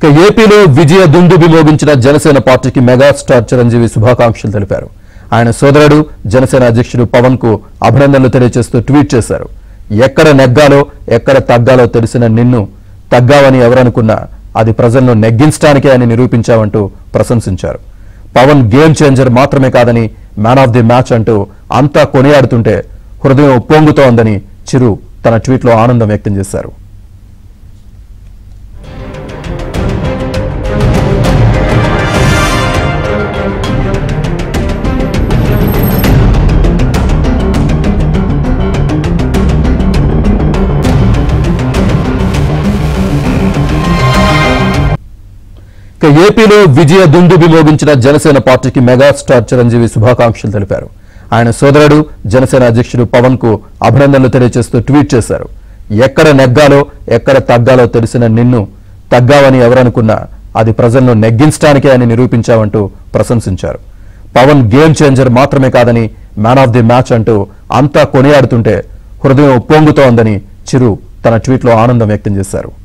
ఇక ఏపీలో విజయ దుందుబి మోగించిన జనసేన పార్టీకి మెగాస్టార్ చిరంజీవి శుభాకాంక్షలు తెలిపారు ఆయన సోదరుడు జనసేన అధ్యక్షుడు పవన్ కు అభినందనలు తెలియజేస్తూ ట్వీట్ చేశారు ఎక్కడ నెగ్గాలో ఎక్కడ తగ్గాలో తెలిసిన నిన్ను తగ్గావని ఎవరనుకున్నా అది ప్రజలను నెగ్గించడానికే అని నిరూపించావంటూ ప్రశంసించారు పవన్ గేమ్ చేంజర్ మాత్రమే కాదని మ్యాన్ ఆఫ్ ది మ్యాచ్ అంటూ అంతా కొనియాడుతుంటే హృదయం పొంగుతోందని చిరు తన ట్వీట్లో ఆనందం వ్యక్తం చేశారు ఇక ఏపీలో విజయ దుందుబి మోగించిన జనసేన పార్టీకి మెగాస్టార్ చిరంజీవి శుభాకాంక్షలు తెలిపారు ఆయన సోదరుడు జనసేన అధ్యక్షుడు పవన్ కు అభినందనలు తెలియజేస్తూ ట్వీట్ చేశారు ఎక్కడ నెగ్గాలో ఎక్కడ తగ్గాలో తెలిసిన నిన్ను తగ్గావని ఎవరనుకున్నా అది ప్రజలను నెగ్గించడానికే అని నిరూపించావంటూ ప్రశంసించారు పవన్ గేమ్ చేంజర్ మాత్రమే కాదని మ్యాన్ ఆఫ్ ది మ్యాచ్ అంటూ అంతా కొనియాడుతుంటే హృదయం పొంగుతోందని చిరు తన ట్వీట్లో ఆనందం వ్యక్తం చేశారు